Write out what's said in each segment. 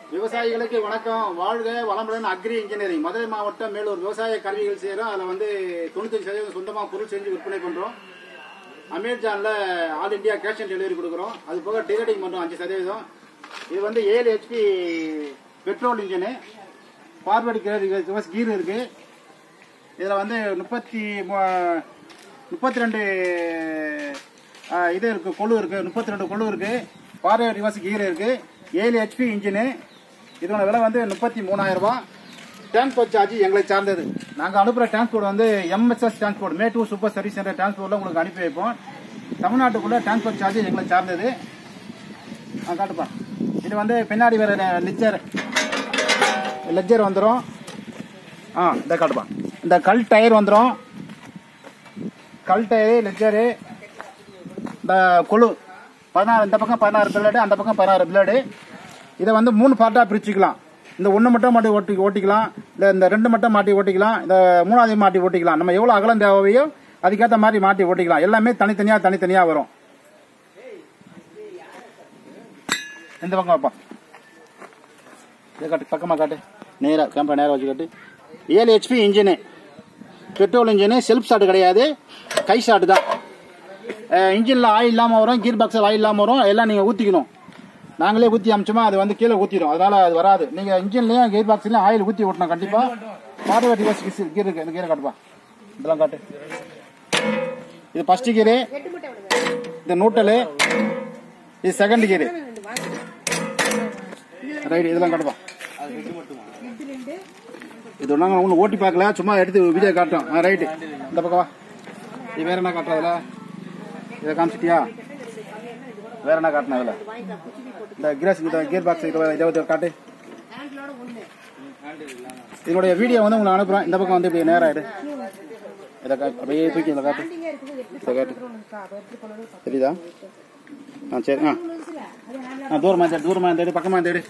விவசாயிகளுக்கு வணக்கம் வாழ்க வளமுடன் அக்ரி இன்ஜினியரிங் மதுரை மாவட்டம் மேலூர் விவசாய கருவிகள் செய்கிறோம் அதில் வந்து தொண்ணூத்தஞ்சு சதவீதம் சொந்தமாக பொருள் செஞ்சு விற்பனை பண்ணுறோம் அமேசானில் all India cash on delivery கொடுக்குறோம் அது போக டெலிவரிங் பண்ணுறோம் அஞ்சு சதவீதம் இது வந்து ஏழு HP petrol engine forward gear reverse gear இருக்குது இதில் வந்து முப்பத்தி மூ- முப்பத்தி ரெண்டு இது இருக்குது கொழு இருக்குது முப்பத்தி ரெண்டு கொழு இருக்குது ஃபார்வர்டு ரிவர்ஸ் கீர் இருக்குது ஏழு ஹெச்பி இன்ஜினு இதோட விலை வந்து முப்பத்தி மூணாயிரம் ரூபாய் டிரான்ஸ்போர்ட் சார்ஜ் எங்களை சார்ந்தது நாங்கள் அனுப்புகிற டிரான்ஸ்போர்ட் வந்து MSS transport Mettur super service centre டிரான்ஸ்போர்ட்டில் உங்களுக்கு அனுப்பி வைப்போம் தமிழ்நாட்டுக்குள்ளே டிரான்ஸ்போர்ட் சார்ஜ் எங்களை சார்ந்தது ஆ காட்டுப்பா இது வந்து பின்னாடி வேற லெஜர் லெஜர் வந்துடும் ஆ இந்த காட்டுப்பா இந்த கல் டயர் வந்துடும் கல் டயரு லெஜரு இந்த கொழு பதினாறு இந்த பக்கம் பதினாறு பிளேடு அந்த பக்கம் பதினாறு பிளேடு இதை வந்து மூணு பார்ட்டாக பிரிச்சுக்கலாம் இந்த ஒன்று மட்டும் மாட்டி ஓட்டி ஓட்டிக்கலாம் இல்லை இந்த ரெண்டு மட்டும் மாட்டி ஓட்டிக்கலாம் இந்த மூணாவது மாட்டி ஓட்டிக்கலாம் நம்ம எவ்வளோ அகலம் தேவையோ அதுக்கேற்ற மாதிரி மாட்டி ஓட்டிக்கலாம் எல்லாமே தனித்தனியாக தனித்தனியாக வரும் இந்த பக்கம் வைப்பா இதை காட்டு பக்கமாக காட்டு நேராக கேமரா நேராக வச்சு காட்டு ஏழு HP engine petrol engine self start கிடையாது கை ஸ்டார்ட் தான் இன்ஜினில் ஆயில் இல்லாமல் வரும் கீர் பாக்ஸில் ஆயில் இல்லாமல் வரும் எல்லாம் நீங்கள் ஊற்றிக்கணும் நாங்களே ஊற்றி அமிச்சோமா அது வந்து கீழே ஊற்றிடும் அதனால் அது வராது நீங்கள் இன்ஜின்லேயும் கீர் பாக்ஸ்லையும் ஆயில் ஊற்றி ஓட்டணும் கண்டிப்பாக ஃபார்வர்ட் ரிவர்ஸ் கீர் இருக்கு இந்த கீரை காட்டுப்பா இதெல்லாம் காட்டு இது ஃபஸ்ட்டு கீரு இது நூட்டலு இது செகண்ட் கீரு ரைட் இதெல்லாம் காட்டுப்பா இது நாங்கள் ஒன்று ஓட்டி பார்க்கல சும்மா எடுத்து வீடியோ காட்டுறோம் ஆ ரைட்டு இந்த பக்கம் வா இது வேற என்ன காட்டுறதுல இதை காமிச்சிட்டியா வேற என்ன காட்டின அதில் இந்த கிராஸ் இந்த கியர் பாக்ஸ் இருபது காட்டு இதனுடைய வீடியோ வந்து உங்களுக்கு அனுப்புகிறேன் இந்த பக்கம் வந்து இப்படி நேரம் ஆயிடு இதை கா அப்படியே தூக்கி இதில் காட்டு இதை காட்டு தெரியுதா ஆ சரி ஆ ஆ தூரமாக தேடு தூரமாக தேடு பக்கமாக தேடு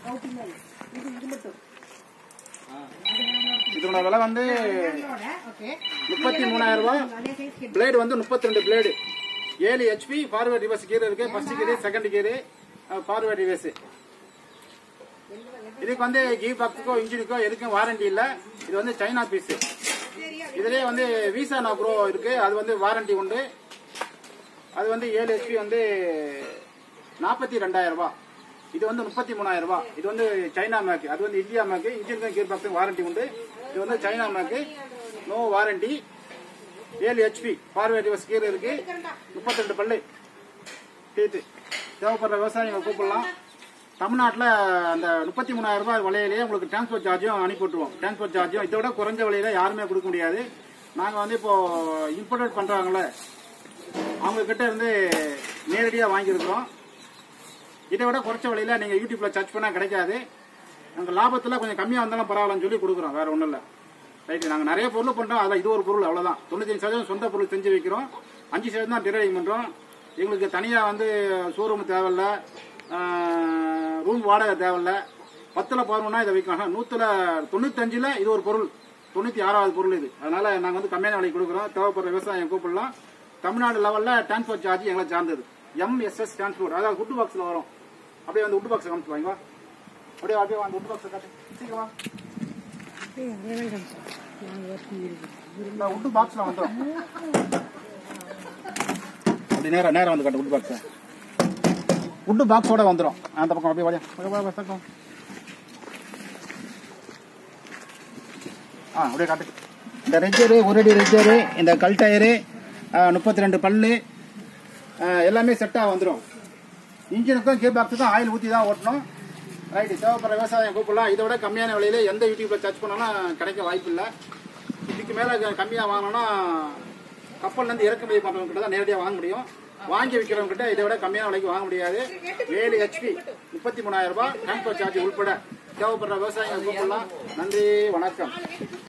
இதனோட விலை வந்து முப்பத்தி மூணாயிரம் ரூபாய் பிளேடு வந்து முப்பத்தி ரெண்டு பிளேடு ஏழு ஹெச்பி ஃபார்வர்ட் ரிவர்ஸ் கீர் இருக்கு first gear second gear forward reverse இதுக்கு வந்து கீர் பாக்ஸுக்கோ இன்ஜினுக்கோ எதுக்கும் வாரண்டி இல்ல இது வந்து சைனா பீஸ் இதுலயே வந்து விசா நோ ப்ரோ இருக்கு அது வந்து வாரண்டி உண்டு அது வந்து ஏழு ஹெச்பி வந்து நாற்பத்தி ரெண்டாயிரம் ரூபாய் இது வந்து முப்பத்தி மூணாயிரம் ரூபாய் இது வந்து சைனா மேக் அது வந்து இந்தியா மேக் இன்ஜினுக்கும் கீர் பாக்ஸுக்கும் வாரண்டி உண்டு இது வந்து சைனா மேக் நோ வாரண்டி ஏழு ஹெச்பி ஃபார்வேர்ட் ரிவர்ஸ் கீர் இருக்கு முப்பத்தி ரெண்டு பல்லு டீத்து தேவைப்படுற விவசாயிகளை கூப்பிடலாம் தமிழ்நாட்டில் அந்த முப்பத்தி மூணாயிரம் ரூபாய் விலையிலேயே உங்களுக்கு டிரான்ஸ்போர்ட் சார்ஜும் அனுப்பி விட்டுருவோம் டிரான்ஸ்போர்ட் சார்ஜும் இதை விட குறைஞ்ச விலையில யாருமே கொடுக்க முடியாது நாங்கள் வந்து இப்போ இம்போர்ட் பண்ணுறாங்களே அவங்க கிட்ட இருந்து நேரடியாக வாங்கியிருக்கிறோம் இதை விட குறைச்ச விலையில நீங்கள் யூடியூப்ல சர்ச் பண்ணால் கிடைக்காது நாங்கள் லாபத்தில் கொஞ்சம் கம்மியாக வந்தாலும் பரவாயில்லன்னு சொல்லி கொடுக்குறோம் வேற ஒன்றும் இல்லை ரைட்டு நாங்கள் நிறைய பொருள் பண்ணுறோம் அதில் இது ஒரு பொருள் அவ்வளோதான் தொண்ணூத்தஞ்சு சதவீதம் சொந்த பொருள் செஞ்சு வைக்கிறோம் அஞ்சு சதவீதம் தான் டெலிவரிங் பண்ணுறோம் எங்களுக்கு தனியாக வந்து ஷோரூம் தேவையில்ல ரூம் வாடகை தேவையில்ல பத்தில் பதினொன்னா இதை வைக்கலாம் நூற்றில் தொண்ணூத்தஞ்சில் இது ஒரு பொருள் தொண்ணூற்றி ஆறாவது பொருள் இது அதனால நாங்கள் வந்து கம்மியான விலைக்கு கொடுக்குறோம் தேவைப்படுற விவசாயம் கூப்பிடலாம் தமிழ்நாடு லெவலில் டிரான்ஸ்போர்ட் சார்ஜ் எங்களை சார்ந்தது எம்எஸ்எஸ் டிரான்ஸ்போர்ட் அதாவது உட்டு பாக்ஸில் வரும் அப்படியே வந்து உட்டு பாக்ஸ் காமிச்சு வாங்க அப்படியே அப்படியே வந்து உட்டு பாக்ஸ் காட்டு சீக்கிரம் வா. இந்த உட்டு பாக்ஸ்ல வந்துடும் அப்படி நேரா நேரா வந்து காட்டு உட்டு பாக்ஸ் உட்டு பாக்ஸோட வந்துடும் அந்த பக்கம் அப்படியே வாடியா வாடியா, வாடியா, பக்கம் ஆ அப்படியே காட்டு இந்த ரெஜரு ஒரு அடி ரெஜரு இந்த கல் டயரு முப்பத்தி ரெண்டு பல்லு ஆ, எல்லாமே செட்டாக வந்துடும் இன்ஜினுக்கும் கே பாக்ஸுக்கும் ஆயில் ஊற்றி தான் ஓட்டணும் ரைட்டு தேவைப்படுற விவசாயம் கூப்பிடலாம் இதை விட கம்மியான விலையில எந்த யூடியூப்ல சர்ச் பண்ணாலும் கிடைக்க வாய்ப்பு இல்லை இதுக்கு மேலே கம்மியாக வாங்கினோம்னா கப்பல்லேருந்து இறக்குமதி பண்ணுறவங்க கிட்ட தான் நேரடியாக வாங்க முடியும் வாங்கி விற்கிறவங்க கிட்ட இதை விட கம்மியான விலைக்கு வாங்க முடியாது ஏழு ஹெச்பி முப்பத்தி மூணாயிரம் ரூபாய் டிரான்ஸ்போர்ட் சார்ஜ் உட்பட தேவைப்படுற விவசாயிகள் கூப்பிடலாம் நன்றி வணக்கம்